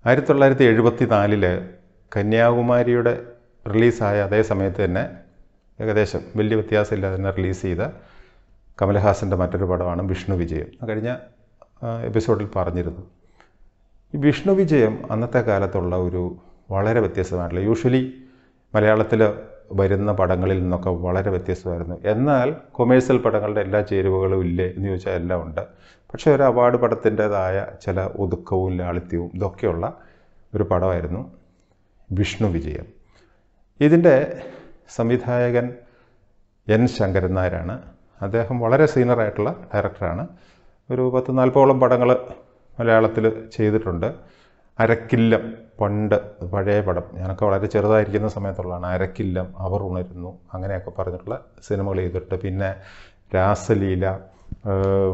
ആയിരത്തി തൊള്ളായിരത്തി എഴുപത്തി നാലില് കന്യാകുമാരിയുടെ റിലീസായ അതേ സമയത്ത് തന്നെ ഏകദേശം വലിയ വ്യത്യാസമില്ലാതെ തന്നെ റിലീസ് ചെയ്ത കമലഹാസൻ്റെ മറ്റൊരു പടമാണ് വിഷ്ണു വിജയം കഴിഞ്ഞ ആ, എപ്പിസോഡിൽ പറഞ്ഞിരുന്നു ഈ വിഷ്ണു വിജയം അന്നത്തെ കാലത്തുള്ള ഒരു വളരെ വ്യത്യസ്തമായിട്ടുള്ള യൂഷ്വലി മലയാളത്തിൽ വരുന്ന പടങ്ങളിൽ നിന്നൊക്കെ വളരെ വ്യത്യസ്തമായിരുന്നു എന്നാൽ കൊമേഴ്സ്യൽ പടങ്ങളുടെ എല്ലാ ചേരുവകളും ഇല്ലേ എന്ന് ചോദിച്ചാൽ എല്ലാം ഉണ്ട് പക്ഷേ ഒരു അവാർഡ് പടത്തിൻ്റെതായ ചില ഒതുക്കവും ലാളിത്യവും ഇതൊക്കെയുള്ള ഒരു പടമായിരുന്നു വിഷ്ണു വിജയം ഇതിൻ്റെ സംവിധായകൻ എൻ ശങ്കരൻ നായരാണ് അദ്ദേഹം വളരെ സീനിയറായിട്ടുള്ള ഡയറക്ടറാണ് ഒരു പത്ത് നാൽപ്പോളം പടങ്ങൾ മലയാളത്തിൽ ചെയ്തിട്ടുണ്ട് അരക്കില്ലം പണ്ട് പഴയ പടം ഞാനൊക്കെ വളരെ ചെറുതായിരിക്കുന്ന സമയത്തുള്ളതാണ് അരക്കില്ലം അവർ ഉണരുന്നു അങ്ങനെയൊക്കെ പറഞ്ഞിട്ടുള്ള സിനിമകൾ ചെയ്തിട്ടുണ്ട് പിന്നെ രാസലീല ഏഹ്,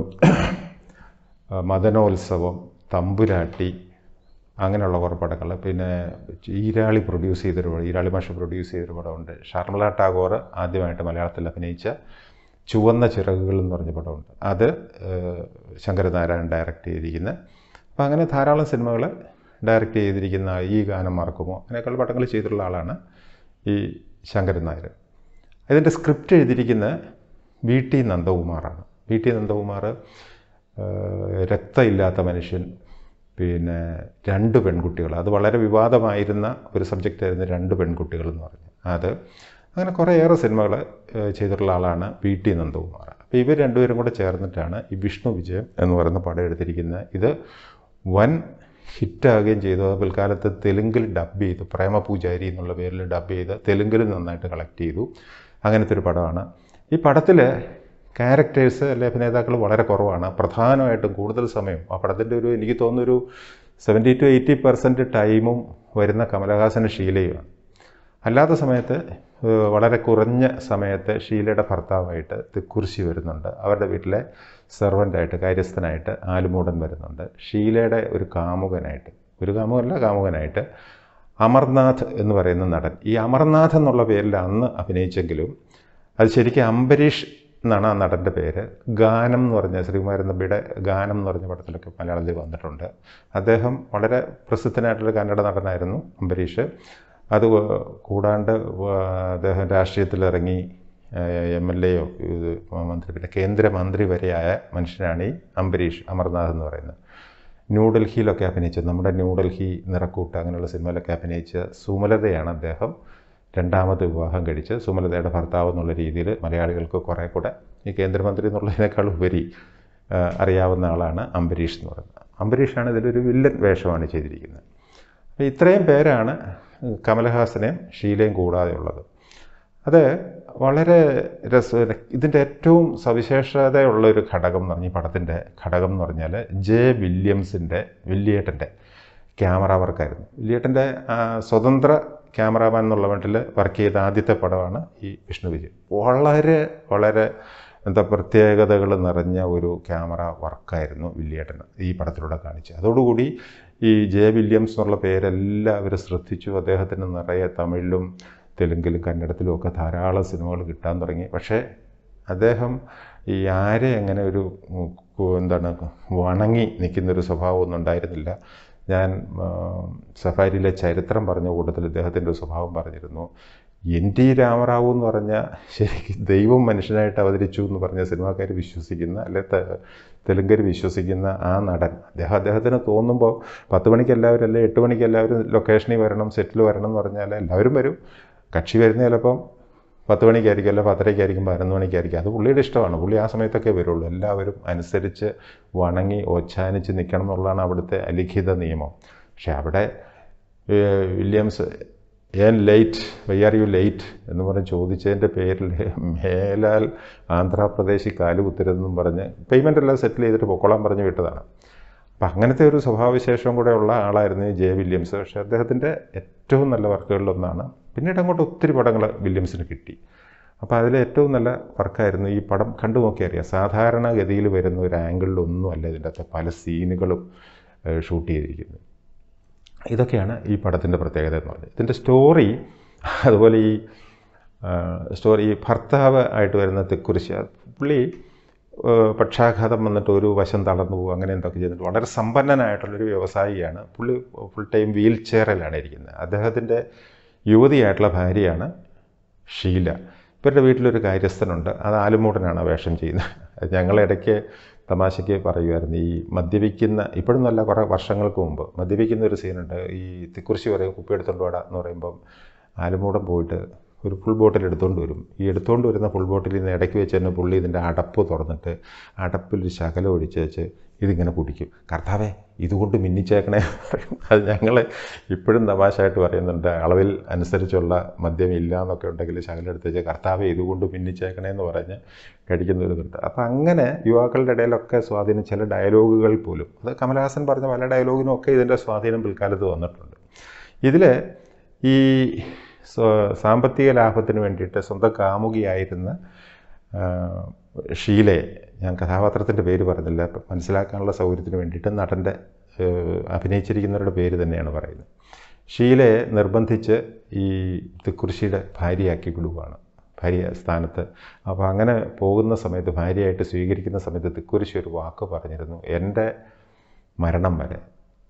മദനോത്സവം തമ്പുരാട്ടി അങ്ങനെയുള്ള കുറേ പടങ്ങൾ പിന്നെ ഈരാളി പ്രൊഡ്യൂസ് ചെയ്തൊരു പടം ഈരാളി മാഷ പ്രൊഡ്യൂസ് ചെയ്തൊരു പടമുണ്ട് ഷർമിള ടാഗോർ ആദ്യമായിട്ട് മലയാളത്തിൽ അഭിനയിച്ച ചുവന്ന ചിറകുകൾ എന്ന് പറഞ്ഞ പടമുണ്ട് അത് ഏഹ്, ശങ്കരനാരായണൻ ഡയറക്റ്റ് ചെയ്തിരിക്കുന്ന അപ്പോൾ അങ്ങനെ ധാരാളം സിനിമകൾ ഡയറക്റ്റ് ചെയ്തിരിക്കുന്ന ഈ ഗാനം മറക്കുമോ അങ്ങനെയൊക്കെയുള്ള പടങ്ങൾ ചെയ്തിട്ടുള്ള ആളാണ് ഈ ശങ്കരൻ നായർ ഇതിൻ്റെ സ്ക്രിപ്റ്റ് എഴുതിയിരിക്കുന്ന വി ടി നന്ദകുമാറാണ് വി ടി നന്ദകുമാർ ഏഹ്, രക്തമില്ലാത്ത മനുഷ്യൻ പിന്നെ രണ്ട് പെൺകുട്ടികൾ അത് വളരെ വിവാദമായിരുന്ന ഒരു സബ്ജക്റ്റായിരുന്നു രണ്ട് പെൺകുട്ടികൾ എന്ന് പറഞ്ഞു അത് അങ്ങനെ കുറേയേറെ സിനിമകൾ ചെയ്തിട്ടുള്ള ആളാണ് വി ടി നന്ദകുമാർ അപ്പോൾ ഇവർ രണ്ടുപേരും കൂടെ ചേർന്നിട്ടാണ് ഈ വിഷ്ണു വിജയം എന്ന് പറയുന്ന പടം എടുത്തിരിക്കുന്നത് ഇത് വൻ ഹിറ്റാകുകയും ചെയ്തു അത് പിൽക്കാലത്ത് തെലുങ്കിൽ ഡബ് ചെയ്തു പ്രേമപൂജാരി എന്നുള്ള പേരിൽ ഡബ് ചെയ്ത് തെലുങ്കിൽ നന്നായിട്ട് കളക്ട് ചെയ്തു അങ്ങനത്തെ ഒരു പടമാണ് ഈ പടത്തിൽ ക്യാരക്ടേഴ്സ് അല്ലെ അഭിനേതാക്കൾ വളരെ കുറവാണ് പ്രധാനമായിട്ടും കൂടുതൽ സമയം ആ പടത്തിൻ്റെ ഒരു എനിക്ക് തോന്നുന്നു ഒരു സെവൻറ്റി ടു എയ്റ്റി പെർസെൻറ്റ് ടൈമും വരുന്ന കമലഹാസന് ഷീലയുമാണ് അല്ലാത്ത സമയത്ത് ഏഹ്, വളരെ കുറഞ്ഞ സമയത്ത് ഷീലയുടെ ഭർത്താവായിട്ട് തിക്കുറിശി വരുന്നുണ്ട് അവരുടെ വീട്ടിലെ സെർവൻ്റായിട്ട് കാര്യസ്ഥനായിട്ട് ആലുമൂടൻ വരുന്നുണ്ട് ഷീലയുടെ ഒരു കാമുകനായിട്ട് ഒരു കാമുകനല്ല കാമുകനായിട്ട് അമർനാഥ് എന്ന് പറയുന്ന നടൻ ഈ അമർനാഥ് എന്നുള്ള പേരിൽ അന്ന് അഭിനയിച്ചെങ്കിലും അത് ശരിക്കും അംബരീഷ് എന്നാണ് ആ നടൻ്റെ പേര് ഗാനം എന്ന് പറഞ്ഞ ശ്രീകുമാരൻ നമ്പിയുടെ ഗാനം എന്ന് പറഞ്ഞ പടത്തിലൊക്കെ മലയാളത്തിൽ വന്നിട്ടുണ്ട് അദ്ദേഹം വളരെ പ്രസിദ്ധനായിട്ടുള്ള കന്നഡ നടനായിരുന്നു അംബരീഷ് അത് കൂടാണ്ട് വ- അദ്ദേഹം രാഷ്ട്രീയത്തിലിറങ്ങി എം എൽ എയോ ഇത് മന്ത്രി പിന്നെ കേന്ദ്രമന്ത്രി വരെയായ മനുഷ്യനാണ് ഈ അംബരീഷ് അമർനാഥ് എന്ന് പറയുന്നത് ന്യൂഡൽഹിയിലൊക്കെ അഭിനയിച്ച നമ്മുടെ ന്യൂഡൽഹി നിറക്കൂട്ട് അങ്ങനെയുള്ള സിനിമയിലൊക്കെ അഭിനയിച്ച സുമലതയാണ് അദ്ദേഹം രണ്ടാമത് വിവാഹം കഴിച്ച് സുമലതയുടെ ഭർത്താവ് എന്നുള്ള രീതിയിൽ മലയാളികൾക്ക് കുറേ കൂടെ ഈ കേന്ദ്രമന്ത്രി എന്നുള്ളതിനേക്കാൾ ഉപരി ആ, അറിയാവുന്ന ആളാണ് അംബരീഷ് എന്ന് പറയുന്നത് അംബരീഷാണ് ഇതിലൊരു വില്ലൻ വേഷമാണ് ചെയ്തിരിക്കുന്നത് അപ്പോൾ ഇത്രയും പേരാണ് കമലഹാസനെയും ഷീലയും കൂടാതെയുള്ളത് അത് വളരെ രസ ഇതിൻ്റെ ഏറ്റവും സവിശേഷതയുള്ള ഒരു ഘടകം എന്ന് പറഞ്ഞാൽ ഈ പടത്തിൻ്റെ ഘടകം എന്ന് പറഞ്ഞാൽ ജെ വില്യംസിൻ്റെ വില്ലിയേട്ടൻ്റെ ക്യാമറ വർക്കായിരുന്നു വില്ലിയേട്ടൻ്റെ ആ, സ്വതന്ത്ര ക്യാമറാമാൻ എന്നുള്ള മട്ടിൽ വർക്ക് ചെയ്ത ആദ്യത്തെ പടമാണ് ഈ വിഷ്ണു വിജയൻ വളരെ വളരെ എന്താ പ്രത്യേകതകൾ നിറഞ്ഞ ഒരു ക്യാമറ വർക്കായിരുന്നു വില്ലിയേട്ടൻ ഈ പടത്തിലൂടെ കാണിച്ചത് അതോടുകൂടി ഈ ജെ വില്യംസ് എന്നുള്ള പേരെല്ലാവരും ശ്രദ്ധിച്ചു അദ്ദേഹത്തിന് നിറയെ തമിഴിലും തെലുങ്കിലും കന്നഡത്തിലും ഒക്കെ ധാരാളം സിനിമകൾ കിട്ടാൻ തുടങ്ങി പക്ഷേ അദ്ദേഹം ഈ ആരെ അങ്ങനെ ഒരു ഉം, കു- എന്താണ് വണങ്ങി നിൽക്കുന്നൊരു സ്വഭാവമൊന്നും ഉണ്ടായിരുന്നില്ല ഞാൻ ആ, സഫാരിയിലെ ചരിത്രം പറഞ്ഞ കൂട്ടത്തിൽ ഇദ്ദേഹത്തിൻ്റെ ഒരു സ്വഭാവം പറഞ്ഞിരുന്നു എൻ ടി രാമറാവു എന്ന് പറഞ്ഞ ശരിക്കും ദൈവം മനുഷ്യനായിട്ട് അവതരിച്ചു എന്ന് പറഞ്ഞ സിനിമാക്കാർ വിശ്വസിക്കുന്ന അല്ലെ തെ- തെലുങ്കർ വിശ്വസിക്കുന്ന ആ നടൻ അദ്ദേഹം അദ്ദേഹത്തിന് തോന്നുമ്പോൾ പത്ത് മണിക്ക് എല്ലാവരും അല്ലെ എട്ട് മണിക്ക് എല്ലാവരും ലൊക്കേഷനിൽ വരണം സെറ്റിൽ വരണം എന്ന് പറഞ്ഞാൽ എല്ലാവരും വരും കക്ഷി വരുന്ന ചിലപ്പം പത്ത് മണിക്കായിരിക്കും അല്ല പത്തരയ്ക്കായിരിക്കും പതിനൊന്ന് മണിക്കായിരിക്കും അത് പുള്ളിയുടെ ഇഷ്ടമാണ് പുള്ളി ആ സമയത്തൊക്കെ വരുള്ളൂ എല്ലാവരും അനുസരിച്ച് വണങ്ങി ഓച്ഛാനിച്ച് നിൽക്കണം എന്നുള്ളതാണ് അവിടുത്തെ അലിഖിത നിയമം പക്ഷെ അവിടെ ഏഹ്, വില്യംസ് ഏൻ late why are you late എന്ന് പറഞ്ഞ് ചോദിച്ചതിൻ്റെ പേരിൽ മേലാൽ ആന്ധ്രാപ്രദേശിൽ കാല് കുത്തരുതെന്നും പറഞ്ഞ് പേയ്മെൻ്റ് എല്ലാം സെറ്റിൽ ചെയ്തിട്ട് പൊക്കോളാൻ പറഞ്ഞ് വിട്ടതാണ് അപ്പം അങ്ങനത്തെ ഒരു സ്വഭാവവിശേഷം കൂടെ ഉള്ള ആളായിരുന്നു ഈ ജെ വില്യംസ് പക്ഷേ അദ്ദേഹത്തിൻ്റെ ഏറ്റവും നല്ല വർക്കുകളിലൊന്നാണ് പിന്നീട് അങ്ങോട്ട് ഒത്തിരി പടങ്ങൾ വില്യംസിന് കിട്ടി അപ്പോൾ അതിൽ ഏറ്റവും നല്ല വർക്കായിരുന്നു ഈ പടം കണ്ടു നോക്കിയാൽ അറിയാം സാധാരണഗതിയിൽ വരുന്ന ഒരു ആംഗിളിലൊന്നും അല്ല ഇതിൻ്റെ അകത്തെ പല സീനുകളും ഷൂട്ട് ചെയ്തിരിക്കുന്നത് ഇതൊക്കെയാണ് ഈ പടത്തിൻ്റെ പ്രത്യേകത എന്ന് പറഞ്ഞത് ഇതിൻ്റെ സ്റ്റോറി അതുപോലെ ഈ സ്റ്റോറി ഈ ഭർത്താവ് ആയിട്ട് വരുന്ന തെക്കുറിശി പുള്ളി ഏഹ് പക്ഷാഘാതം വന്നിട്ട് ഒരു വശം തളർന്നു പോകും അങ്ങനെ എന്തൊക്കെ ചെയ്തിട്ട് വളരെ സമ്പന്നനായിട്ടുള്ളൊരു വ്യവസായിയാണ് പുള്ളി ഫുൾ ടൈം വീൽ ചെയറിലാണ് ഇരിക്കുന്നത് അദ്ദേഹത്തിൻ്റെ യുവതിയായിട്ടുള്ള ഭാര്യയാണ് ഷീല ഇവരുടെ വീട്ടിലൊരു കാര്യസ്ഥനുണ്ട് അത് ആലുമൂടനാണ് ആ വേഷം ചെയ്യുന്നത് ഞങ്ങളിടയ്ക്ക് തമാശയ്ക്ക് പറയുമായിരുന്നു ഈ മദ്യപിക്കുന്ന ഇപ്പോഴും നല്ല കുറേ വർഷങ്ങൾക്ക് മുമ്പ് മദ്യപിക്കുന്ന ഒരു സീനുണ്ട് ഈ തിക്കുറിശി പറയും കുപ്പി എടുത്തോണ്ട് വാടാ എന്ന് പറയുമ്പം ആലുമൂടൻ പോയിട്ട് ഒരു ഫുൾ ബോട്ടിൽ എടുത്തുകൊണ്ട് വരും ഈ എടുത്തുകൊണ്ട് വരുന്ന ഫുൾ ബോട്ടിൽ നിന്ന് ഇടയ്ക്ക് വെച്ച് തന്നെ പുള്ളി ഇതിൻ്റെ അടപ്പ് തുറന്നിട്ട് അടപ്പിൽ ഒരു ശകലം ഒഴിച്ച് വെച്ച് ഇതിങ്ങനെ കുടിക്കും കർത്താവേ ഇതുകൊണ്ട് മിന്നിച്ചേക്കണേ എന്ന് പറയും അത് ഞങ്ങൾ ഇപ്പോഴും തമാശയായിട്ട് പറയുന്നുണ്ട് അളവിൽ അനുസരിച്ചുള്ള മദ്യം ഇല്ല എന്നൊക്കെ ഉണ്ടെങ്കിൽ ശകലം എടുത്ത് വെച്ച് കർത്താവെ ഇതുകൊണ്ട് മിന്നിച്ചേക്കണേ എന്ന് പറഞ്ഞ് കഴിക്കുന്ന ഒരു ഇതുണ്ട് അപ്പം അങ്ങനെ യുവാക്കളുടെ ഇടയിലൊക്കെ സ്വാധീനം ചില ഡയലോഗുകൾ പോലും അത് കമലഹാസൻ പറഞ്ഞ പല ഡയലോഗിനും ഒക്കെ ഇതിൻ്റെ സ്വാധീനം പിൽക്കാലത്ത് വന്നിട്ടുണ്ട് ഇതിൽ ഈ സ്വ- സാമ്പത്തിക ലാഭത്തിന് വേണ്ടിയിട്ട് സ്വന്തം കാമുകിയായിരുന്ന ആ, ഷീലയെ ഞാൻ കഥാപാത്രത്തിൻ്റെ പേര് പറഞ്ഞില്ല അപ്പം മനസ്സിലാക്കാനുള്ള സൗകര്യത്തിന് വേണ്ടിയിട്ട് നടൻ്റെ ഏഹ്, അഭിനയിച്ചിരിക്കുന്നവരുടെ പേര് തന്നെയാണ് പറയുന്നത് ഷീലയെ നിർബന്ധിച്ച് ഈ തിക്കുറിശിയുടെ ഭാര്യയാക്കി വിടുവാണ് ഭാര്യ സ്ഥാനത്ത് അപ്പോൾ അങ്ങനെ പോകുന്ന സമയത്ത് ഭാര്യയായിട്ട് സ്വീകരിക്കുന്ന സമയത്ത് തിക്കുറിശി ഒരു വാക്ക് പറഞ്ഞിരുന്നു എൻ്റെ മരണം വരെ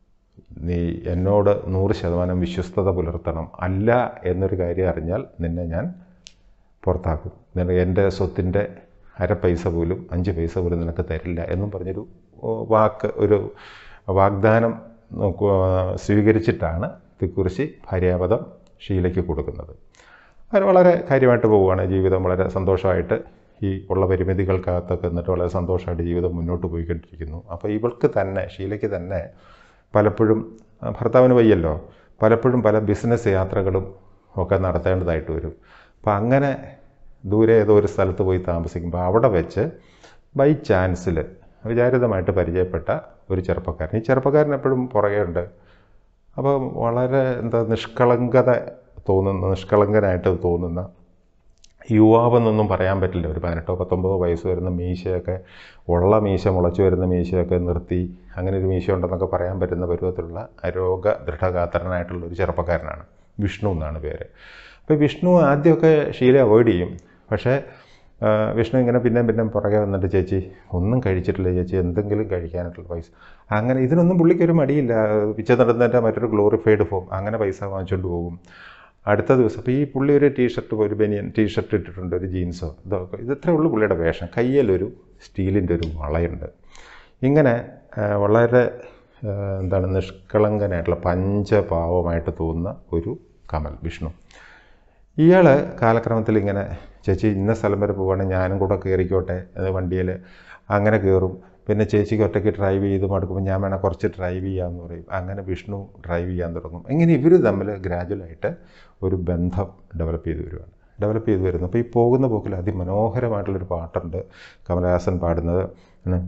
നീ എന്നോട് നൂറ് ശതമാനം വിശ്വസ്തത പുലർത്തണം അല്ല എന്നൊരു കാര്യം അറിഞ്ഞാൽ നിന്നെ ഞാൻ പുറത്താക്കും നിനക്ക് എൻ്റെ സ്വത്തിൻ്റെ അര പൈസ പോലും അഞ്ച് പൈസ പോലും നിനക്ക് തരില്ല എന്നും പറഞ്ഞൊരു ഓ, വാക്ക് ഒരു വാഗ്ദാനം നോക്കു- സ്വീകരിച്ചിട്ടാണ് തിക്കുറിശി ഭാര്യാപദം ഷീലയ്ക്ക് കൊടുക്കുന്നത് അത് വളരെ കാര്യമായിട്ട് പോവുകയാണ് ജീവിതം വളരെ സന്തോഷമായിട്ട് ഈ ഉള്ള പരിമിതികൾക്കകത്തൊക്കെ എന്നിട്ട് വളരെ സന്തോഷമായിട്ട് ജീവിതം മുന്നോട്ട് പോയിക്കൊണ്ടിരിക്കുന്നു അപ്പോൾ ഇവൾക്ക് തന്നെ ഷീലയ്ക്ക് തന്നെ പലപ്പോഴും ആ, ഭർത്താവിന് വയ്യല്ലോ പലപ്പോഴും പല ബിസിനസ് യാത്രകളും ഒക്കെ നടത്തേണ്ടതായിട്ട് വരും അപ്പം അങ്ങനെ ദൂരെ ഏതോ ഒരു സ്ഥലത്ത് പോയി താമസിക്കുമ്പോൾ അവിടെ വെച്ച് ബൈ ചാൻസിൽ വിചാരിതമായിട്ട് പരിചയപ്പെട്ട ഒരു ചെറുപ്പക്കാരൻ ഈ ചെറുപ്പക്കാരൻ എപ്പോഴും പുറകെ ഉണ്ട് അപ്പോൾ വളരെ എന്താ നിഷ്കളങ്കത തോന്നുന്ന നിഷ്കളങ്കനായിട്ട് തോന്നുന്ന യുവാവെന്നൊന്നും പറയാൻ പറ്റില്ല ഒരു പതിനെട്ടോ പത്തൊമ്പതോ വയസ്സ് വരുന്ന മീശയൊക്കെ ഉള്ള മീശ മുളച്ചു വരുന്ന മീശയൊക്കെ നിർത്തി അങ്ങനെ ഒരു മീശ ഉണ്ടെന്നൊക്കെ പറയാൻ പറ്റുന്ന പരുവത്തിലുള്ള അരോഗ ദൃഢഗാത്രനായിട്ടുള്ള ഒരു ചെറുപ്പക്കാരനാണ് വിഷ്ണു എന്നാണ് പേര് അപ്പോൾ വിഷ്ണു ആദ്യമൊക്കെ ഷീല അവോയ്ഡ് ചെയ്യും പക്ഷേ ആ, വിഷ്ണു ഇങ്ങനെ പിന്നെ പിന്നെ പുറകെ വന്നിട്ട് ചേച്ചി ഒന്നും കഴിച്ചിട്ടില്ല ചേച്ചി എന്തെങ്കിലും കഴിക്കാനായിട്ടുള്ള പൈസ അങ്ങനെ ഇതിനൊന്നും പുള്ളിക്കൊരു മടിയില്ല പിച്ച നടന്നതിൻ്റെ മറ്റൊരു ഗ്ലോറിഫൈഡ് ഫോം അങ്ങനെ പൈസ വാങ്ങിച്ചുകൊണ്ട് പോകും അടുത്ത ദിവസം അപ്പോൾ ഈ പുള്ളി ഒരു ടീഷർട്ട് ഒരു ബനിയൻ ടീഷർട്ട് ഇട്ടിട്ടുണ്ട് ഒരു ജീൻസോ ഇതൊക്കെ ഇതത്രേ ഉള്ളൂ പുള്ളിയുടെ വേഷം കയ്യിലൊരു സ്റ്റീലിൻ്റെ ഒരു വളയുണ്ട് ഇങ്ങനെ ആ, വളരെ ആ, എന്താണ് നിഷ്കളങ്കനായിട്ടുള്ള പഞ്ചപാവമായിട്ട് തോന്നുന്ന ഒരു കമൽ വിഷ്ണു ഇയാൾ കാലക്രമത്തിൽ ഇങ്ങനെ ചേച്ചി ഇന്ന സ്ഥലം വരെ പോവുകയാണെങ്കിൽ ഞാനും കൂടെ കയറിക്കോട്ടെ അത് വണ്ടിയിൽ അങ്ങനെ കയറും പിന്നെ ചേച്ചിക്ക് ഒറ്റയ്ക്ക് ഡ്രൈവ് ചെയ്ത് മടുക്കുമ്പോൾ ഞാൻ വേണം കുറച്ച് ഡ്രൈവ് ചെയ്യാമെന്ന് പറയും അങ്ങനെ വിഷ്ണു ഡ്രൈവ് ചെയ്യാൻ തുടങ്ങും ഇങ്ങനെ ഇവർ തമ്മിൽ ഗ്രാജുവലായിട്ട് ഒരു ബന്ധം ഡെവലപ്പ് ചെയ്ത് വരുവാണ് ഡെവലപ്പ് ചെയ്ത് വരുന്നു അപ്പോൾ ഈ പോകുന്ന പോക്കിൽ അതിമനോഹരമായിട്ടുള്ളൊരു പാട്ടുണ്ട് കമലഹാസൻ പാടുന്നത് ആണ്,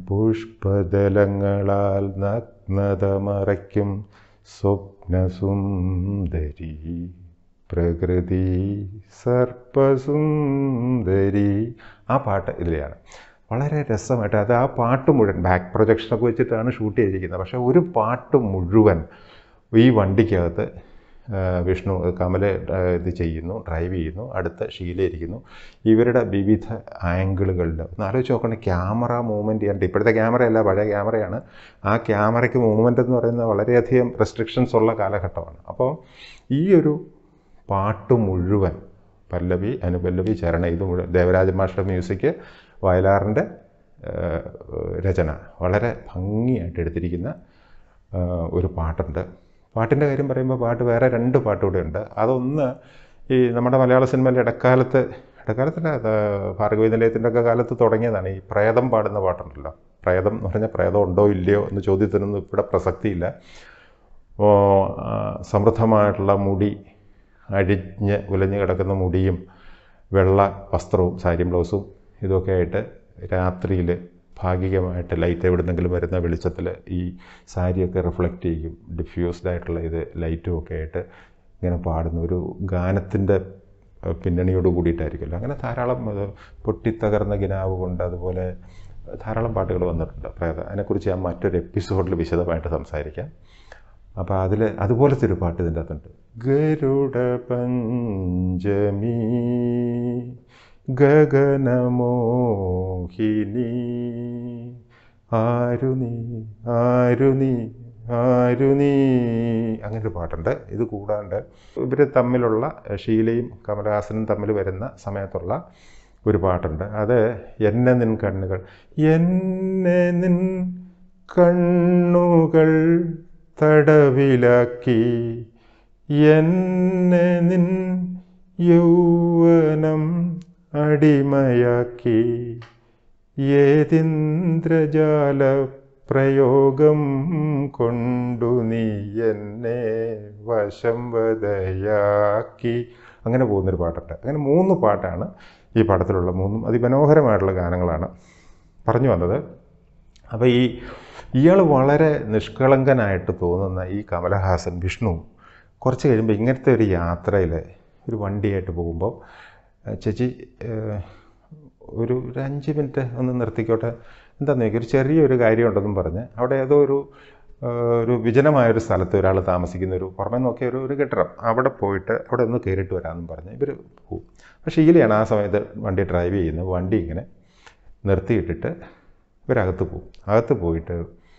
പുഷ്പദലങ്ങളാൽ നഗ്നത മറയ്ക്കും സ്വപ്നസുന്ദരി പ്രകൃതി സർപ്പസുന്ദരി ആ പാട്ട് ഇതിലെയാണ് വളരെ രസമായിട്ട് അത് ആ പാട്ട് മുഴുവൻ ബാക്ക് പ്രൊജക്ഷനൊക്കെ വെച്ചിട്ടാണ് ഷൂട്ട് ചെയ്തിരിക്കുന്നത് പക്ഷേ ഒരു പാട്ട് മുഴുവൻ ഈ വണ്ടിക്കകത്ത് ആ, വിഷ്ണു കമല ആ, ഇത് ചെയ്യുന്നു ഡ്രൈവ് ചെയ്യുന്നു അടുത്ത ഷീല ഇരിക്കുന്നു ഇവരുടെ വിവിധ ആംഗിളുകളിൽ ഒന്ന് ആലോചിച്ച് നോക്കണേ ക്യാമറ മൂവ്മെൻറ്റ് ചെയ്യാണ്ട് ഇപ്പോഴത്തെ ക്യാമറയല്ല പഴയ ക്യാമറയാണ് ആ ക്യാമറയ്ക്ക് മൂവ്മെൻ്റ് എന്ന് പറയുന്നത് വളരെയധികം റെസ്ട്രിക്ഷൻസ് ഉള്ള കാലഘട്ടമാണ് അപ്പോൾ ഈ ഒരു പാട്ട് മുഴുവൻ പല്ലവി അനുപല്ലവി ചരണ ഇത് മുഴുവൻ ദേവരാജ മാഷ്ടർ മ്യൂസിക് വയലാറിൻ്റെ ഏഹ്, രചന വളരെ ഭംഗിയായിട്ട് എടുത്തിരിക്കുന്ന ഏഹ്, ഒരു പാട്ടുണ്ട് പാട്ടിൻ്റെ കാര്യം പറയുമ്പോൾ പാട്ട് വേറെ രണ്ട് പാട്ട് കൂടെ ഉണ്ട് അതൊന്ന് ഈ നമ്മുടെ മലയാള സിനിമയിൽ ഇടക്കാലത്ത് ഇടക്കാലത്തിൻ്റെ ഭാർഗവി നിലയത്തിൻ്റെ ഒക്കെ കാലത്ത് തുടങ്ങിയതാണ് ഈ പ്രേതം പാടുന്ന പാട്ടുണ്ടല്ലോ പ്രേതം എന്ന് പറഞ്ഞാൽ പ്രേതം ഉണ്ടോ ഇല്ലയോ എന്ന ചോദ്യത്തിനൊന്നും ഇവിടെ പ്രസക്തിയില്ല ഓ, ആ, സമൃദ്ധമായിട്ടുള്ള മുടി അഴിഞ്ഞ് ഉലഞ്ഞ് കിടക്കുന്ന മുടിയും വെള്ള വസ്ത്രവും സാരിയും ബ്ലൗസും ഇതൊക്കെ ആയിട്ട് രാത്രിയിൽ ഭാഗികമായിട്ട് ലൈറ്റ് എവിടുന്നെങ്കിലും വരുന്ന വെളിച്ചത്തിൽ ഈ സാരിയൊക്കെ റിഫ്ലക്റ്റ് ചെയ്യും ഡിഫ്യൂസ്ഡ് ആയിട്ടുള്ള ഇത് ലൈറ്റും ഒക്കെ ആയിട്ട് ഇങ്ങനെ പാടുന്ന ഒരു ഗാനത്തിൻ്റെ ഏഹ്, പിന്നണിയോട് കൂടിയിട്ടായിരിക്കുമല്ലോ അങ്ങനെ ധാരാളം അത് പൊട്ടിത്തകർന്ന ഗിനാവ് കൊണ്ട് അതുപോലെ ധാരാളം പാട്ടുകൾ വന്നിട്ടുണ്ട് പ്രേത അതിനെക്കുറിച്ച് ഞാൻ മറ്റൊരു എപ്പിസോഡിൽ വിശദമായിട്ട് സംസാരിക്കാം അപ്പോൾ അതിൽ അതുപോലത്തെ ഒരു പാട്ട് ഇതിൻ്റെ അകത്തുണ്ട് ഗരുഡ പഞ്ചമി ഗഗനമോഹിനി ആരു നീ ആരു നീ ആരു നീ അങ്ങനെ ഒരു പാട്ടുണ്ട് ഇത് കൂടാണ്ട് ഇവർ തമ്മിലുള്ള ഷീലയും കമലഹാസനും തമ്മിൽ വരുന്ന സമയത്തുള്ള ഒരു പാട്ടുണ്ട് അത് എന്നെ നിൻ കണ്ണുകൾ എന്നെ നിൻ കണ്ണുകൾ തടവിലാക്കി എന്നെ നിൻ യൗവനം അടിമയാക്കി ഏതിന്ദ്രജാല പ്രയോഗം കൊണ്ടു നീ എന്നെ വശം വതയാക്കി അങ്ങനെ പോകുന്നൊരു പാട്ടുണ്ട് അങ്ങനെ മൂന്ന് പാട്ടാണ് ഈ പാഠത്തിലുള്ള മൂന്നും അതിമനോഹരമായിട്ടുള്ള ഗാനങ്ങളാണ് പറഞ്ഞു വന്നത് അപ്പോൾ ഈ ഇയാൾ വളരെ നിഷ്കളങ്കനായിട്ട് തോന്നുന്ന ഈ കമലഹാസൻ വിഷ്ണു കുറച്ച് കഴിയുമ്പോൾ ഇങ്ങനത്തെ ഒരു യാത്രയിൽ ഒരു വണ്ടിയായിട്ട് പോകുമ്പോൾ "ഏ, ചേച്ചി ഏ, ഒരു ഒരു അഞ്ച് മിനിറ്റ് ഒന്ന് നിർത്തിക്കോട്ടെ എന്താണെന്ന് ചോദിക്കും ഒരു ചെറിയൊരു കാര്യമുണ്ടെന്നും പറഞ്ഞ് അവിടെ ഏതോ ഒരു ആ, ഒരു വിജനമായൊരു സ്ഥലത്ത് ഒരാൾ താമസിക്കുന്ന ഒരു പുറമെ നോക്കിയ ഒരു ഒരു കെട്ടിടം അവിടെ പോയിട്ട് അവിടെ ഒന്ന് കയറിയിട്ട് വരാമെന്നും പറഞ്ഞ് ഇവർ പോകും അപ്പോൾ ഷീലയാണ് ആ സമയത്ത് വണ്ടി ഡ്രൈവ് ചെയ്യുന്നത് വണ്ടി ഇങ്ങനെ നിർത്തിയിട്ടിട്ട് ഇവരകത്ത് പോകും അകത്ത് പോയിട്ട്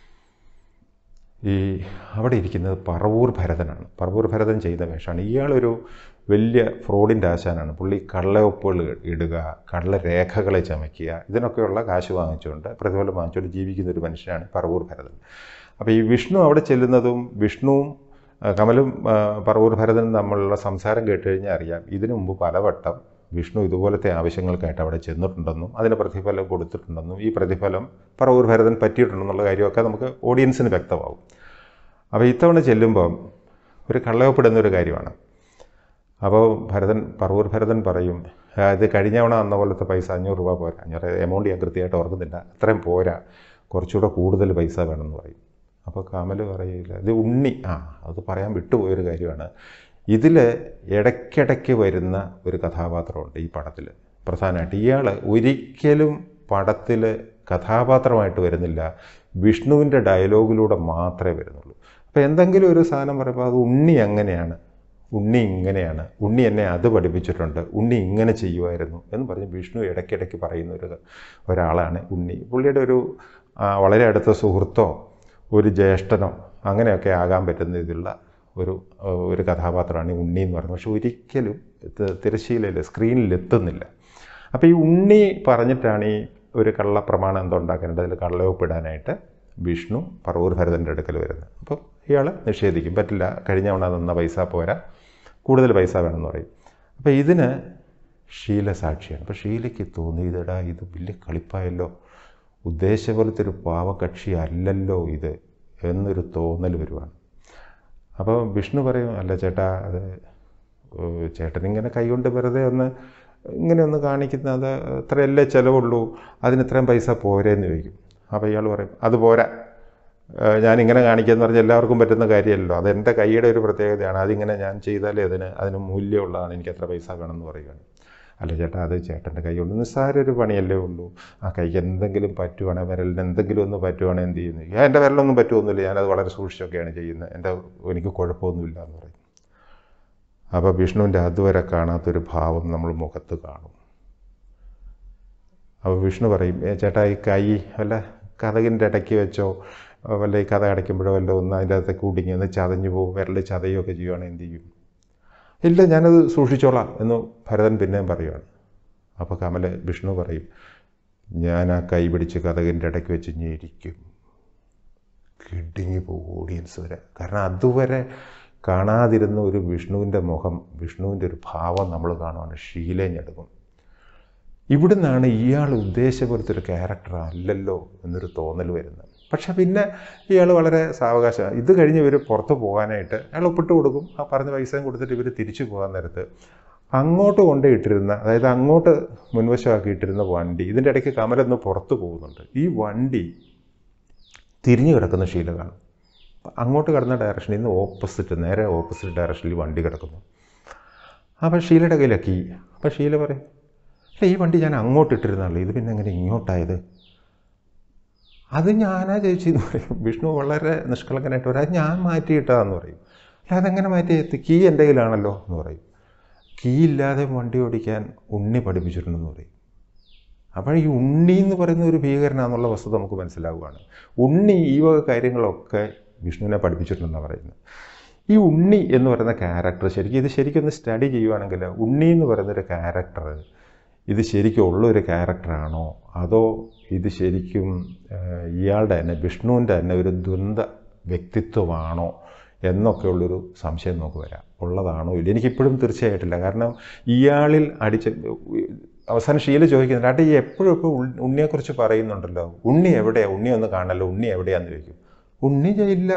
ഈ അവിടെ ഇരിക്കുന്നത് പറവൂർ ഭരതനാണ് പറവൂർ ഭരതൻ ചെയ്ത വേഷമാണ് ഇയാളൊരു വലിയ ഫ്രോഡിൻ്റെ ആശാനാണ് പുള്ളി കള്ളയൊപ്പുകൾ ഇടുക കള്ളരേഖകളെ ചമയ്ക്കുക ഇതിനൊക്കെയുള്ള കാശ് വാങ്ങിച്ചുകൊണ്ട് പ്രതിഫലം വാങ്ങിച്ചുകൊണ്ട് ജീവിക്കുന്ന ഒരു മനുഷ്യനാണ് പറവൂർ ഭരതൻ അപ്പോൾ ഈ വിഷ്ണു അവിടെ ചെല്ലുന്നതും വിഷ്ണുവും ആ, കമലും ആ, പറവൂർ ഭരതനും തമ്മിലുള്ള സംസാരം കേട്ട് കഴിഞ്ഞാൽ അറിയാം ഇതിനു മുമ്പ് പലവട്ടം വിഷ്ണു ഇതുപോലത്തെ ആവശ്യങ്ങൾക്കായിട്ട് അവിടെ ചെന്നിട്ടുണ്ടെന്നും അതിന് പ്രതിഫലം കൊടുത്തിട്ടുണ്ടെന്നും ഈ പ്രതിഫലം പറവൂർ ഭരതൻ പറ്റിയിട്ടുണ്ടെന്നുള്ള കാര്യമൊക്കെ നമുക്ക് ഓഡിയൻസിന് വ്യക്തമാവും അപ്പോൾ ഇത്തവണ ചെല്ലുമ്പം ഒരു കള്ളയപ്പെടുന്ന ഒരു കാര്യമാണ് അപ്പോൾ ഭരതൻ പറവൂർ ഭരതൻ പറയും "ആ, ഇത് കഴിഞ്ഞ തവണ അന്ന പോലത്തെ പൈസ അഞ്ഞൂറ് രൂപ പോരാ അഞ്ഞൂറ് എമൗണ്ട് ഞാൻ കൃത്യമായിട്ട് ഓർക്കുന്നില്ല അത്രയും പോരാ കുറച്ചുകൂടെ കൂടുതൽ പൈസ വേണമെന്ന് പറയും അപ്പോൾ കമൽ പറയില്ല ഇത് ഉണ്ണി ആ അത് പറയാൻ വിട്ടുപോയൊരു കാര്യമാണ് ഇതിൽ ഇടയ്ക്കിടയ്ക്ക് വരുന്ന ഒരു കഥാപാത്രമുണ്ട് ഈ പടത്തിൽ പ്രധാനമായിട്ട് ഇയാൾ ഒരിക്കലും പടത്തിൽ കഥാപാത്രമായിട്ട് വരുന്നില്ല വിഷ്ണുവിൻ്റെ ഡയലോഗിലൂടെ മാത്രമേ വരുന്നുള്ളൂ അപ്പോൾ എന്തെങ്കിലും ഒരു സാധനം പറയുമ്പോൾ അത് ഉണ്ണി അങ്ങനെയാണ് ഉണ്ണി ഇങ്ങനെയാണ് ഉണ്ണി എന്നെ അത് പഠിപ്പിച്ചിട്ടുണ്ട് ഉണ്ണി ഇങ്ങനെ ചെയ്യുമായിരുന്നു എന്ന് പറഞ്ഞ് വിഷ്ണു ഇടയ്ക്കിടയ്ക്ക് പറയുന്ന ഒരു ഒരാളാണ് ഉണ്ണി പുള്ളിയുടെ ഒരു ആ, വളരെ അടുത്ത സുഹൃത്തോ ഒരു ജ്യേഷ്ഠനോ അങ്ങനെയൊക്കെ ആകാൻ പറ്റുന്ന ഇതിലുള്ള ഒരു ആ, ഒരു കഥാപാത്രമാണ് ഈ ഉണ്ണി എന്ന് പറയുന്നത് പക്ഷെ ഒരിക്കലും തി- തിരശ്ശീലയിൽ സ്ക്രീനിൽ എത്തുന്നില്ല അപ്പോൾ ഈ ഉണ്ണി പറഞ്ഞിട്ടാണ് ഈ ഒരു കള്ളപ്രമാണം എന്തോ ഉണ്ടാക്കേണ്ടത് അതിൽ കള്ളയൊപ്പിടാനായിട്ട് വിഷ്ണു പറവൂർ ഭരതൻ്റെ അടുക്കൽ വരുന്നത് അപ്പോൾ ഇയാൾ നിഷേധിക്കും പറ്റില്ല കഴിഞ്ഞ തവണ തന്ന പൈസ പോരാ കൂടുതൽ പൈസ വേണമെന്ന് പറയും അപ്പോൾ ഇതിന് ഷീല സാക്ഷിയാണ് അപ്പോൾ ഷീലയ്ക്ക് തോന്നി ഇതെടാ ഇത് വലിയ കളിപ്പായല്ലോ ഉദ്ദേശിച്ച പോലത്തെ ഒരു പാവകക്ഷി അല്ലല്ലോ ഇത് എന്നൊരു തോന്നൽ വരുവാണ് അപ്പോൾ വിഷ്ണു പറയും അല്ല ചേട്ടാ അത് ഏഹ് ചേട്ടൻ ഇങ്ങനെ കൈകൊണ്ട് വെറുതെ ഒന്ന് ഇങ്ങനെ ഒന്ന് കാണിക്കുന്നത് അത്രയല്ലേ ചിലവുള്ളൂ അതിന് ഇത്രയും പൈസ പോരെന്ന് ചോദിക്കും അപ്പോൾ ഇയാൾ പറയും അത് പോരാ ഏഹ് ഞാനിങ്ങനെ കാണിക്കാന്ന് പറഞ്ഞാൽ എല്ലാവർക്കും പറ്റുന്ന കാര്യമല്ലോ അത് എൻ്റെ കൈയുടെ ഒരു പ്രത്യേകതയാണ് അതിങ്ങനെ ഞാൻ ചെയ്താലേ അതിന് അതിന് മൂല്യമുള്ളതാണ് എനിക്ക് എത്ര പൈസ വേണമെന്ന് പറയുകയാണ് അല്ല ചേട്ടാ അത് ചേട്ടൻ്റെ കൈ കൊണ്ട് നിസ്സാര ഒരു പണിയല്ലേ ഉള്ളൂ ആ കൈക്ക് എന്തെങ്കിലും പറ്റുവാണെങ്കിൽ വിരലിന് എന്തെങ്കിലും ഒന്ന് പറ്റുവാണെങ്കിൽ എന്ത് ചെയ്യുന്നു ഞാൻ എൻ്റെ വിരലൊന്നും പറ്റുമൊന്നുമില്ല ഞാനത് വളരെ സൂക്ഷിച്ചൊക്കെയാണ് ചെയ്യുന്നത് എൻ്റെ എനിക്ക് കുഴപ്പമൊന്നുമില്ല എന്ന് പറയും അപ്പോൾ വിഷ്ണുവിൻ്റെ അതുവരെ കാണാത്തൊരു ഭാവം നമ്മൾ മുഖത്ത് കാണും അപ്പോൾ വിഷ്ണു പറയും "ഏ, ചേട്ടാ ഈ കൈ വല്ല കഥകിൻ്റെ ഇടയ്ക്ക് വെച്ചോ ആ, വല്ല ഈ കഥ അടയ്ക്കുമ്പോഴോ വല്ല ഒന്ന് അതിൻ്റെ അകത്തേക്ക് കുടുങ്ങി ഒന്ന് ചതഞ്ഞു പോകും വിരൽ ചതയുമൊക്കെ ചെയ്യുവാണെങ്കിൽ എന്ത് ചെയ്യും ഇല്ല ഞാനത് സൂക്ഷിച്ചോളാം എന്ന് ഭരതൻ പിന്നെയും പറയുവാണ് അപ്പോൾ കമല വിഷ്ണു പറയും ഞാൻ ആ കൈ പിടിച്ച് കഥകിൻ്റെ ഇടയ്ക്ക് വെച്ച് ഞെരിക്കും കിടുങ്ങി പോകും ഓഡിയൻസ് വരെ കാരണം അതുവരെ കാണാതിരുന്ന ഒരു വിഷ്ണുവിൻ്റെ മുഖം വിഷ്ണുവിൻ്റെ ഒരു ഭാവം നമ്മൾ കാണുവാണ് ഷീലഞ്ഞെടുക്കും ഇവിടുന്നാണ് ഇയാൾ ഉദ്ദേശപുരത്തെ ഒരു ക്യാരക്ടർ അല്ലല്ലോ എന്നൊരു തോന്നൽ വരുന്നത് പക്ഷെ പിന്നെ ഇയാൾ വളരെ സാവകാശം ഇത് കഴിഞ്ഞ് ഇവർ പുറത്ത് പോകാനായിട്ട് അയാൾ ഒപ്പിട്ട് കൊടുക്കും ആ പറഞ്ഞ പൈസയും കൊടുത്തിട്ട് ഇവർ തിരിച്ചു പോകാൻ നേരത്ത് അങ്ങോട്ട് കൊണ്ടുപോയിട്ടിരുന്ന അതായത് അങ്ങോട്ട് മുൻവശമാക്കിയിട്ടിരുന്ന വണ്ടി ഇതിൻ്റെ ഇടയ്ക്ക് കമലൊന്ന് പുറത്ത് പോകുന്നുണ്ട് ഈ വണ്ടി തിരിഞ്ഞു കിടക്കുന്ന ശീല കാണും അങ്ങോട്ട് കിടന്ന ഡയറക്ഷനിൽ നിന്ന് ഓപ്പോസിറ്റ് നേരെ ഓപ്പോസിറ്റ് ഡയറക്ഷനിൽ വണ്ടി കിടക്കുന്നു അപ്പോൾ ഷീലയുടെ കയ്യിലാണ് കീ അപ്പോൾ ഷീല പറയും അല്ല ഈ വണ്ടി ഞാൻ അങ്ങോട്ട് ഇട്ടിരുന്നല്ലോ ഇത് പിന്നെ എങ്ങനെ ഇങ്ങോട്ടായത് അത് ഞാനാ ചേച്ചി എന്ന് പറയും വിഷ്ണു വളരെ നിഷ്കളങ്കനായിട്ട് പറയും അത് ഞാൻ മാറ്റിയിട്ടതാന്ന് പറയും അല്ല അതെങ്ങനെ മാറ്റി കീ എൻ്റെ കയ്യിലാണല്ലോ എന്ന് പറയും കീ ഇല്ലാതെ വണ്ടി ഓടിക്കാൻ ഉണ്ണി പഠിപ്പിച്ചിട്ടുണ്ടെന്ന് പറയും അപ്പോൾ ഈ ഉണ്ണി എന്ന് പറയുന്ന ഒരു ഭീകരനാന്നുള്ള വസ്തുത നമുക്ക് മനസ്സിലാവുകയാണ് ഉണ്ണി ഈ വക കാര്യങ്ങളൊക്കെ വിഷ്ണുവിനെ പഠിപ്പിച്ചിട്ടുണ്ടെന്നാണ് പറയുന്നത് ഈ ഉണ്ണി എന്ന് പറയുന്ന ക്യാരക്ടർ ശരിക്കും ഇത് ശരിക്കും ഒന്ന് സ്റ്റഡി ചെയ്യുവാണെങ്കിൽ ഉണ്ണി എന്ന് പറയുന്നൊരു ക്യാരക്ടർ ഇത് ശരിക്കും ഉള്ളൊരു ക്യാരക്ടറാണോ അതോ ഇത് ശരിക്കും ഏഹ്, ഇയാളുടെ തന്നെ വിഷ്ണുവിൻ്റെ തന്നെ ഒരു ദ്വന്ദ് വ്യക്തിത്വമാണോ എന്നൊക്കെയുള്ളൊരു സംശയം നമുക്ക് വരാം ഉള്ളതാണോ ഇല്ല എനിക്കിപ്പോഴും തീർച്ചയായിട്ടില്ല കാരണം ഇയാളിൽ അടിച്ച അവസാനം ഷീല ചോദിക്കുന്നുണ്ട് ആട്ടെ ഈ എപ്പോഴും ഇപ്പോൾ ഉണ്ണിയെക്കുറിച്ച് പറയുന്നുണ്ടല്ലോ ഉണ്ണി എവിടെയാണ് ഉണ്ണി ഒന്ന് കാണല്ലോ ഉണ്ണി എവിടെയാന്ന് ചോദിക്കും ഉണ്ണി ജയിലില്ല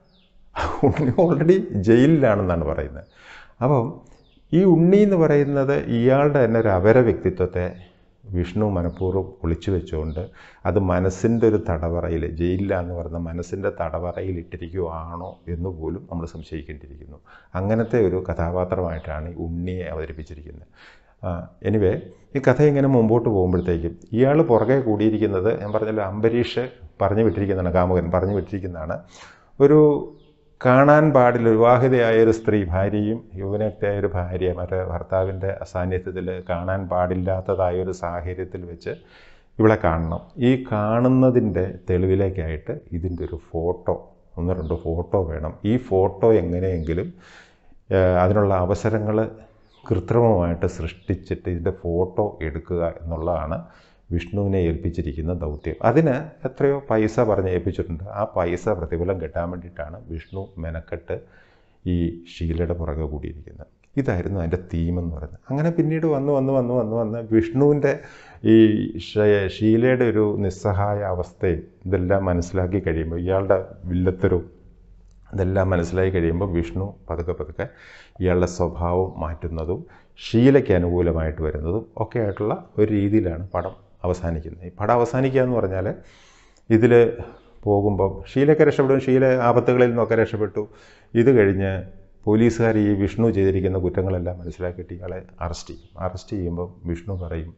ഉണ്ണി ഓൾറെഡി ജയിലിലാണെന്നാണ് പറയുന്നത് അപ്പം ഈ ഉണ്ണി എന്ന് പറയുന്നത് ഇയാളുടെ തന്നെ ഒരു അപര വ്യക്തിത്വത്തെ വിഷ്ണു മനഃപൂർവ്വം ഒളിച്ചു വെച്ചുകൊണ്ട് അത് മനസ്സിൻ്റെ ഒരു തടവറയിൽ ജയിലില്ല എന്ന് പറയുന്ന മനസ്സിൻ്റെ തടവറയിൽ ഇട്ടിരിക്കുകയാണോ എന്ന് പോലും നമ്മൾ സംശയിക്കേണ്ടിയിരിക്കുന്നു അങ്ങനത്തെ ഒരു കഥാപാത്രമായിട്ടാണ് ഈ ഉണ്ണിയെ അവതരിപ്പിച്ചിരിക്കുന്നത് എനിവേ ഈ കഥ ഇങ്ങനെ മുമ്പോട്ട് പോകുമ്പോഴത്തേക്കും ഇയാൾ പുറകെ കൂടിയിരിക്കുന്നത് ഞാൻ പറഞ്ഞല്ലോ അംബരീഷ് പറഞ്ഞു വിട്ടിരിക്കുന്നതാണ് കാമുകൻ പറഞ്ഞു വിട്ടിരിക്കുന്നതാണ് ഒരു കാണാൻ പാടില്ല വിവാഹിതയായ ഒരു സ്ത്രീ ഭാര്യയും യുവനക്തിയായ ഒരു ഭാര്യ മറ്റേ ഭർത്താവിൻ്റെ സാന്നിധ്യത്തിൽ കാണാൻ പാടില്ലാത്തതായ ഒരു സാഹചര്യത്തിൽ വെച്ച് ഇവളെ കാണണം ഈ കാണുന്നതിൻ്റെ തെളിവിലേക്കായിട്ട് ഇതിൻ്റെ ഒരു ഫോട്ടോ ഒന്ന് രണ്ട് ഫോട്ടോ വേണം ഈ ഫോട്ടോ എങ്ങനെയെങ്കിലും ഏഹ്, അതിനുള്ള അവസരങ്ങൾ കൃത്രിമമായിട്ട് സൃഷ്ടിച്ചിട്ട് ഇതിൻ്റെ ഫോട്ടോ എടുക്കുക എന്നുള്ളതാണ് വിഷ്ണുവിനെ ഏൽപ്പിച്ചിരിക്കുന്ന ദൗത്യം അതിന് എത്രയോ പൈസ പറഞ്ഞ് ഏൽപ്പിച്ചിട്ടുണ്ട് ആ പൈസ പ്രതിഫലം കിട്ടാൻ വേണ്ടിയിട്ടാണ് വിഷ്ണു മെനക്കെട്ട് ഈ ഷീലയുടെ പുറകെ കൂടിയിരിക്കുന്നത് ഇതായിരുന്നു അതിൻ്റെ തീമെന്ന് പറയുന്നത് അങ്ങനെ പിന്നീട് വന്ന് വന്ന് വന്ന് വന്ന് വന്ന് വിഷ്ണുവിൻ്റെ ഈ ഷ- ഷീലയുടെ ഒരു നിസ്സഹായ അവസ്ഥയും ഇതെല്ലാം മനസ്സിലാക്കി കഴിയുമ്പോൾ ഇയാളുടെ വില്ലത്തരും ഇതെല്ലാം മനസ്സിലായി കഴിയുമ്പോൾ വിഷ്ണു പതുക്കെ പതുക്കെ ഇയാളുടെ സ്വഭാവം മാറ്റുന്നതും ഷീലയ്ക്ക് അനുകൂലമായിട്ട് വരുന്നതും ഒക്കെ ആയിട്ടുള്ള ഒരു രീതിയിലാണ് പടം അവസാനിക്കുന്നത് ഈ പടം അവസാനിക്കുക എന്ന് പറഞ്ഞാൽ ഇതിൽ പോകുമ്പം ഷീലയൊക്കെ രക്ഷപ്പെടും ഷീല ആപത്തുകളിൽ നിന്നൊക്കെ രക്ഷപ്പെട്ടു ഇത് കഴിഞ്ഞ് പോലീസുകാർ ഈ വിഷ്ണു ചെയ്തിരിക്കുന്ന കുറ്റങ്ങളെല്ലാം മനസ്സിലാക്കിയിട്ട് ഇയാളെ അറസ്റ്റ് ചെയ്യും അറസ്റ്റ് ചെയ്യുമ്പം വിഷ്ണു പറയും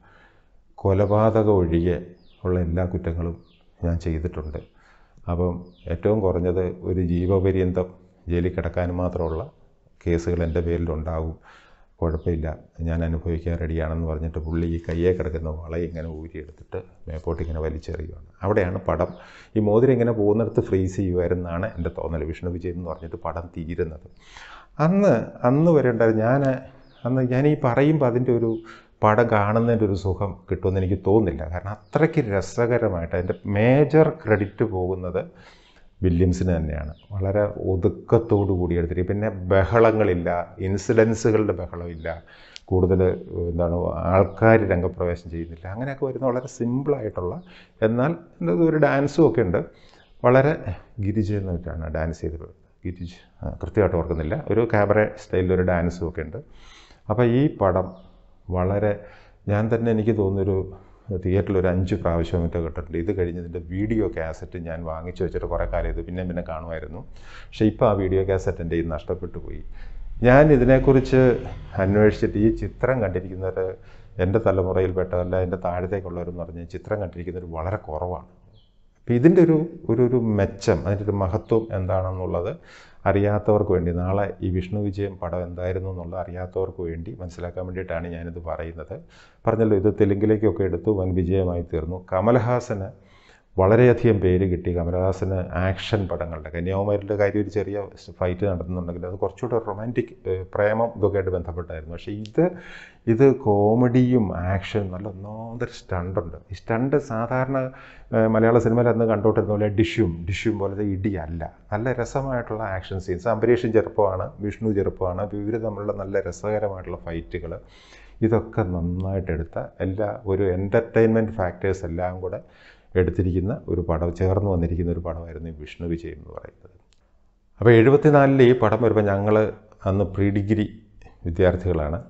കൊലപാതകം ഒഴികെ ഉള്ള എല്ലാ കുറ്റങ്ങളും ഞാൻ ചെയ്തിട്ടുണ്ട് അപ്പം ഏറ്റവും കുറഞ്ഞത് ഒരു ജീവപര്യന്തം ജയിലിൽ കിടക്കാൻ മാത്രമുള്ള കേസുകൾ എൻ്റെ പേരിലുണ്ടാകും കുഴപ്പമില്ല ഞാൻ അനുഭവിക്കാൻ റെഡിയാണെന്ന് പറഞ്ഞിട്ട് പുള്ളി ഈ കയ്യെ കിടക്കുന്ന വളയെ ഇങ്ങനെ ഊരിയെടുത്തിട്ട് മേപ്പോട്ട് ഇങ്ങനെ വലിച്ചെറിയുകയാണ് അവിടെയാണ് പടം ഈ മോതിരം ഇങ്ങനെ പോകുന്നിടത്ത് ഫ്രീസ് ചെയ്യുമായിരുന്നാണ് എൻ്റെ തോന്നൽ വിഷ്ണു വിജയൻ എന്ന് പറഞ്ഞിട്ട് പടം തീരുന്നത് അന്ന് അന്ന് വരെ ഉണ്ടായിരുന്നു ഞാൻ അന്ന് ഞാൻ ഈ പറയുമ്പോൾ അതിൻ്റെ ഒരു പടം കാണുന്നതിൻ്റെ ഒരു സുഖം കിട്ടുമെന്ന് എനിക്ക് തോന്നുന്നില്ല കാരണം അത്രയ്ക്ക് രസകരമായിട്ട് അതിൻ്റെ മേജർ ക്രെഡിറ്റ് പോകുന്നത് വില്യംസിന് തന്നെയാണ് വളരെ ഒതുക്കത്തോടു കൂടി എടുത്തിരിക്കും പിന്നെ ബഹളങ്ങളില്ല ഇൻസിഡൻസുകളുടെ ബഹളമില്ല കൂടുതൽ എന്താണ് ആൾക്കാർ രംഗപ്രവേശം ചെയ്യുന്നില്ല അങ്ങനെയൊക്കെ വരുന്ന വളരെ സിമ്പിളായിട്ടുള്ള എന്നാൽ ഇത് ഒരു ഡാൻസും ഒക്കെ ഉണ്ട് വളരെ ഗിരിജ എന്നിട്ടാണ് ഡാൻസ് ചെയ്തത് ഗിരിജ് ആ, കൃത്യമായിട്ട് ഓർക്കുന്നില്ല ഒരു ക്യാബറ സ്റ്റൈലിൽ ഒരു ഡാൻസും ഒക്കെ ഉണ്ട് അപ്പോൾ ഈ പടം വളരെ ഞാൻ തന്നെ എനിക്ക് തോന്നുന്നൊരു തിയേറ്ററിൽ ഒരു അഞ്ച് പ്രാവശ്യം മറ്റോ കിട്ടിട്ടുണ്ട് ഇത് കഴിഞ്ഞ് ഇതിൻ്റെ വീഡിയോ കാസറ്റ് ഞാൻ വാങ്ങിച്ചു വെച്ചിട്ട് കുറേ കാലം ഇത് പിന്നെ പിന്നെ കാണുമായിരുന്നു പക്ഷേ ഇപ്പോൾ ആ വീഡിയോ കാസറ്റ് എൻ്റെ ഇത് നഷ്ടപ്പെട്ടു പോയി ഞാൻ ഇതിനെക്കുറിച്ച് അന്വേഷിച്ചിട്ട് ഈ ചിത്രം കണ്ടിരിക്കുന്നവർ എൻ്റെ തലമുറയിൽപ്പെട്ടതല്ല എൻ്റെ താഴത്തേക്കുള്ളവരെന്ന് പറഞ്ഞ് ഈ ചിത്രം കണ്ടിരിക്കുന്നവർ വളരെ കുറവാണ് അപ്പം ഇതിൻ്റെ ഒരു ഒരു ഒരു മെച്ചം അതിൻ്റെ ഒരു മഹത്വം എന്താണെന്നുള്ളത് അറിയാത്തവർക്ക് വേണ്ടി നാളെ ഈ വിഷ്ണു വിജയം പടം എന്തായിരുന്നു എന്നുള്ളത് അറിയാത്തവർക്ക് വേണ്ടി മനസ്സിലാക്കാൻ വേണ്ടിയിട്ടാണ് ഞാനിത് പറയുന്നത് പറഞ്ഞല്ലോ ഇത് തെലുങ്കിലേക്കൊക്കെ എടുത്തു വൻ വിജയമായി തീർന്നു കമൽഹാസന് വളരെയധികം പേര് കിട്ടി കമലഹാസന് ആക്ഷൻ പടങ്ങളുടെ കന്യാകുമാരിയുടെ കാര്യം ഒരു ചെറിയ ഫൈറ്റ് നടത്തുന്നുണ്ടെങ്കിൽ അത് കുറച്ചുകൂടെ റൊമാൻറ്റിക് പ്രേമം ഇതൊക്കെ ആയിട്ട് ബന്ധപ്പെട്ടായിരുന്നു പക്ഷേ ഇത് ഇത് കോമഡിയും ആക്ഷൻ നല്ല ഒന്നാന്തര സ്റ്റണ്ടുണ്ട് ഈ സ്റ്റണ്ട് സാധാരണ ഏഹ്, മലയാള സിനിമയിൽ അന്ന് കണ്ടോട്ടിരുന്ന പോലെ ഡിഷ്യും ഡിഷ്യും പോലത്തെ ഇടിയല്ല നല്ല രസമായിട്ടുള്ള ആക്ഷൻ സീൻസ് അംബരീഷൻ ചെറുപ്പമാണ് വിഷ്ണു ചെറുപ്പമാണ് അപ്പോൾ ഇവർ തമ്മിലുള്ള നല്ല രസകരമായിട്ടുള്ള ഫൈറ്റുകൾ ഇതൊക്കെ നന്നായിട്ട് എടുത്ത എല്ലാ ഒരു എൻ്റർടൈൻമെൻറ്റ് ഫാക്ടേഴ്സ് എല്ലാം കൂടെ എടുത്തിരിക്കുന്ന ഒരു പടം ചേർന്ന് വന്നിരിക്കുന്ന ഒരു പടമായിരുന്നു ഈ വിഷ്ണു വിജയ് എന്ന് പറയുന്നത് അപ്പോൾ എഴുപത്തിനാലിൽ ഈ പടം വരുമ്പോൾ ഞങ്ങൾ അന്ന് പ്രീ ഡിഗ്രി വിദ്യാർത്ഥികളാണ്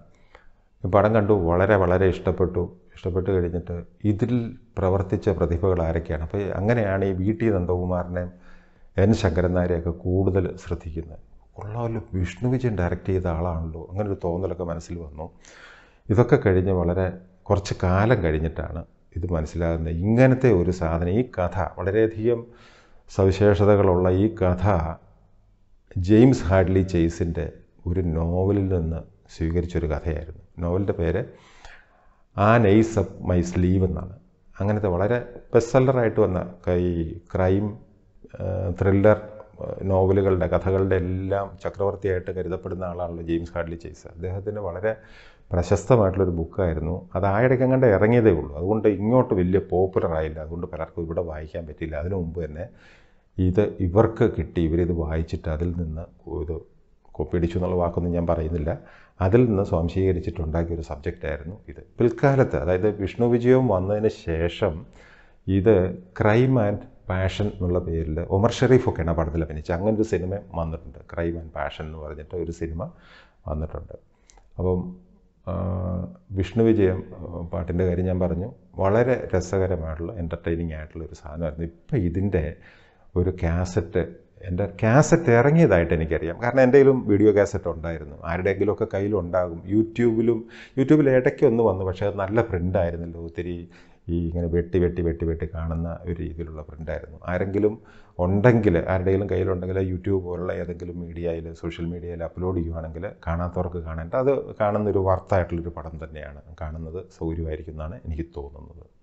ഈ പടം കണ്ടു വളരെ വളരെ ഇഷ്ടപ്പെട്ടു ഇഷ്ടപ്പെട്ട് കഴിഞ്ഞിട്ട് ഇതിൽ പ്രവർത്തിച്ച പ്രതിഭകൾ ആരൊക്കെയാണ് അപ്പോൾ അങ്ങനെയാണ് ഈ വി ടി നന്ദകുമാറിനെയും എൻ ശങ്കരൻ നായരെയൊക്കെ കൂടുതൽ ശ്രദ്ധിക്കുന്നത് കൊള്ളാമല്ലോ വിഷ്ണു വിജയൻ ഡയറക്റ്റ് ചെയ്ത ആളാണല്ലോ അങ്ങനെ ഒരു തോന്നലൊക്കെ മനസ്സിൽ വന്നു ഇതൊക്കെ കഴിഞ്ഞ് വളരെ കുറച്ച് കാലം കഴിഞ്ഞിട്ടാണ് ഇത് മനസ്സിലാകുന്നത് ഇങ്ങനത്തെ ഒരു സാധനം ഈ കഥ വളരെയധികം സവിശേഷതകളുള്ള ഈ കഥ ജെയിംസ് ഹാഡ്ലി ചെയ്സിൻ്റെ ഒരു നോവലിൽ നിന്ന് സ്വീകരിച്ചൊരു കഥയായിരുന്നു നോവലിൻ്റെ പേര് ആ നെയ്സ് അപ്പ് മൈ സ്ലീവ് എന്നാണ് അങ്ങനത്തെ വളരെ ബെസ്റ്റ് സെല്ലറായിട്ട് വന്ന ഈ ക്രൈം ത്രില്ലർ നോവലുകളുടെ കഥകളുടെ എല്ലാം ചക്രവർത്തിയായിട്ട് കരുതപ്പെടുന്ന ആളാണല്ലോ ജെയിംസ് ഹാഡ്ലി ചേസ് അദ്ദേഹത്തിന് വളരെ പ്രശസ്തമായിട്ടുള്ളൊരു ബുക്കായിരുന്നു അത് ആയിടയ്ക്ക് കണ്ട് ഇറങ്ങിയതേ ഉള്ളൂ അതുകൊണ്ട് ഇങ്ങോട്ട് വലിയ പോപ്പുലർ ആയില്ല അതുകൊണ്ട് പലർക്കും ഇവിടെ വായിക്കാൻ പറ്റിയില്ല അതിനു മുമ്പ് തന്നെ ഇത് ഇവർക്ക് കിട്ടി ഇവരിത് വായിച്ചിട്ട് അതിൽ നിന്ന് ഇത് കോപ്പിയടിച്ചു എന്നുള്ള വാക്കൊന്നും ഞാൻ പറയുന്നില്ല അതിൽ നിന്ന് സ്വാംശീകരിച്ചിട്ടുണ്ടാക്കിയ ഒരു സബ്ജക്റ്റായിരുന്നു ഇത് പിൽക്കാലത്ത് അതായത് വിഷ്ണു വിജയവും വന്നതിന് ശേഷം ഇത് ക്രൈം ആൻഡ് പാഷൻ എന്നുള്ള പേരിൽ ഒമർ ഷെറീഫൊക്കെയാണ് ആ പടത്തിൽ അഭിനയിച്ചത് അങ്ങനെ ഒരു സിനിമ വന്നിട്ടുണ്ട് ക്രൈം ആൻഡ് പാഷൻ എന്ന് പറഞ്ഞിട്ട് ഒരു സിനിമ വന്നിട്ടുണ്ട് അപ്പം ആ, വിഷ്ണു വിജയം ആ, പാട്ടിൻ്റെ കാര്യം ഞാൻ പറഞ്ഞു വളരെ രസകരമായിട്ടുള്ള എൻ്റർടൈനിങ് ആയിട്ടുള്ള ഒരു സാധനമായിരുന്നു ഇപ്പം ഇതിൻ്റെ ഒരു കാസറ്റ് എൻ്റെ കാസറ്റ് ഇറങ്ങിയതായിട്ട് എനിക്കറിയാം കാരണം എൻ്റെ കയ്യിലും വീഡിയോ കാസറ്റ് ഉണ്ടായിരുന്നു ആരുടെയെങ്കിലുമൊക്കെ കയ്യിലുണ്ടാകും യൂട്യൂബിലും യൂട്യൂബിൽ ഇടയ്ക്ക് ഒന്ന് വന്നു പക്ഷേ അത് നല്ല പ്രിൻ്റായിരുന്നല്ലോ ഒത്തിരി ഈ ഇങ്ങനെ വെട്ടി വെട്ടി വെട്ടി വെട്ടി കാണുന്ന ഒരു രീതിയിലുള്ള പ്രിൻ്റായിരുന്നു ആരെങ്കിലും ഉണ്ടെങ്കിൽ ആരുടെയെങ്കിലും കയ്യിലുണ്ടെങ്കിൽ യൂട്യൂബ് പോലുള്ള ഏതെങ്കിലും മീഡിയയിൽ സോഷ്യൽ മീഡിയയിൽ അപ്ലോഡ് ചെയ്യുവാണെങ്കിൽ കാണാത്തവർക്ക് കാണേണ്ട അത് കാണുന്നൊരു വർത്തായിട്ടുള്ളൊരു പടം തന്നെയാണ് കാണുന്നത് സൗകര്യമായിരിക്കും എന്നാണ് എനിക്ക് തോന്നുന്നത്